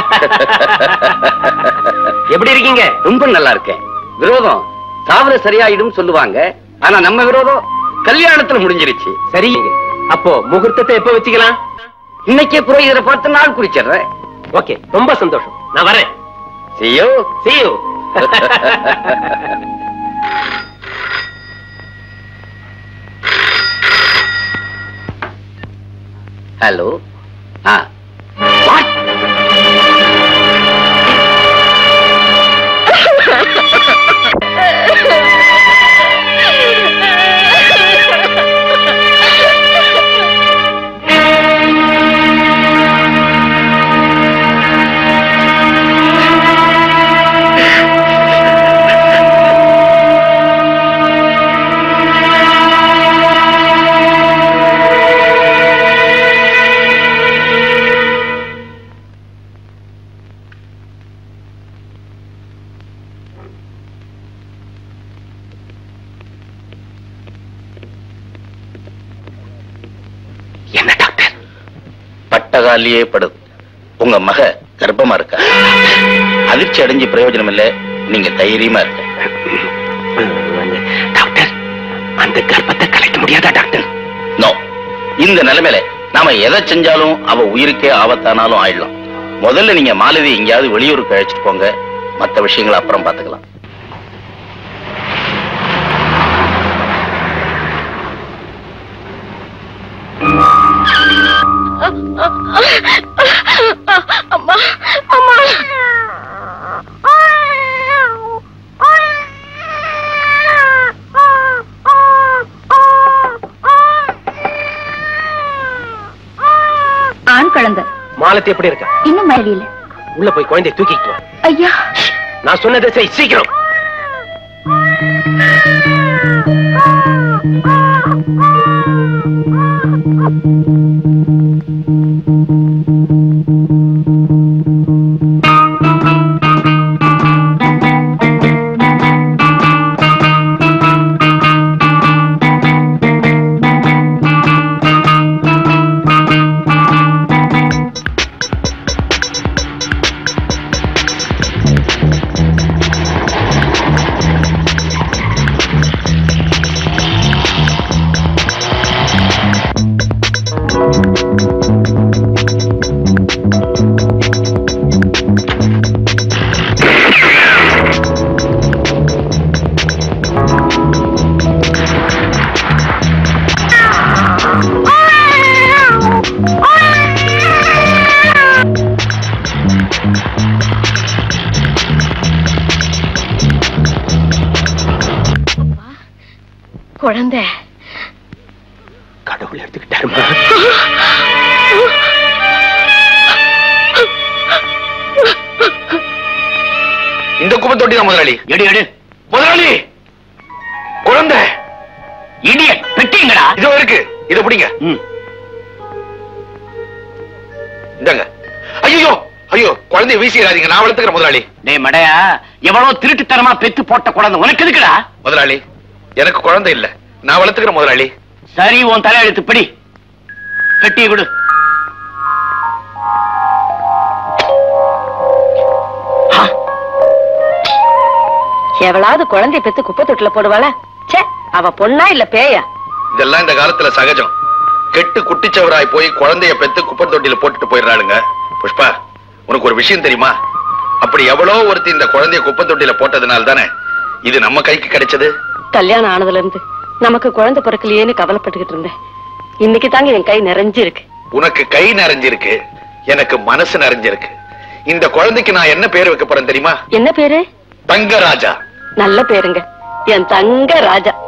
எப்படி இருக்கீங்க ரொம்ப நல்லா இருக்கேன் விரோதம் சாவர சரியாயிடும் சொல்லுவாங்க ஆனா நம்ம விரோதம் கல்யாணத்துல முடிஞ்சிருச்சு சரிங்க அப்போ முகூர்த்தத்தை எப்ப வச்சுக்கலாம் இன்னைக்கே புரோகிதரை பார்த்து நாள் குறிச்சிடுறேன் ஓகே ரொம்ப சந்தோஷம் நான் வரேன் See you. See you. Hello ஆ என்ன டாக்டர் பட்டகாலியே படுது உங்க மக கர்ப்பமா இருக்கா அதிர்ச்சி அடைஞ்சு பிரயோஜனம் இல்ல நீங்க தைரியமா இருக்க டாக்டர் அந்த கர்ப்பத்தை கலைக்க முடியாதா டாக்டர் நோ இந்த நிலைமையில நாம எதை செஞ்சாலும் அவ உயிருக்கே ஆபத்தானாலும் ஆயிடலாம் முதல்ல நீங்க மாலதி எங்கேயாவது வெளியூருக்கு அழைச்சிட்டு போங்க மத்த விஷயங்களை அப்புறம் பாத்துக்கலாம் அம்மா அம்மா ஆண் குழந்தை மாலத்தி எப்படி இருக்கா இன்னும் மழையில உள்ள போய் குழந்தைய தூக்கிட்டு வா ஐயா நான் சொன்னதை செய் சீக்கிரம் குழந்தை கடவுள் எடுத்துக்கிட்டாருமா இந்த குப்பை தொட்டி தான் முதலாளி எடு எடு முதலாளி குழந்தை இடிய பெட்டிங்கடா இதோ இருக்கு இத பிடிங்க ம் இந்தாங்க ஐயோ ஐயோ குழந்தைய வீசிடாதீங்க நான் வளர்த்துக்கிறேன் முதலாளி டேய் மடையா எவ்வளவு திருட்டுத்தனமா பெத்து போட்ட குழந்தை உனக்கு எதுக்குடா முதலாளி எனக்கு குழந்தை இல்ல நான் வளர்த்துக்கிறேன் முதலாளி சரி உன் தலையெழுத்து பிடி பெட்டியை கொடு ஆ, எவளாவது குழந்தை பெத்து குப்பை தொட்டில போடுவாளா ச்சே அவ பொண்ணா இல்ல பேயா இதெல்லாம் இந்த காலத்துல சகஜம் கெட்டு குட்டிச்சவராய் போய் குழந்தைய பெத்து குப்பை தொட்டியில போட்டுட்டு போயிடுறாளுங்க புஷ்பா உனக்கு ஒரு விஷயம் தெரியுமா அப்படி எவ்வளோ ஒருத்தி இந்த குழந்தைய குப்பை தொட்டியில போட்டதுனால தானே இது நம்ம கைக்கு கிடைச்சது கல்யாணம் ஆனதுல இருந்து நமக்கு குழந்தை பிறக்கலையேன்னு கவலைப்பட்டுக்கிட்டு இருந்தேன் இன்னைக்கு தாங்க என் கை நிறைஞ்சு இருக்கு உனக்கு கை நிறைஞ்சிருக்கு எனக்கு மனசு நிறைஞ்சிருக்கு இந்த குழந்தைக்கு நான் என்ன பேர் வைக்க போறேன் தெரியுமா என்ன பேரு தங்கராஜா நல்ல பேருங்க என் தங்க ராஜா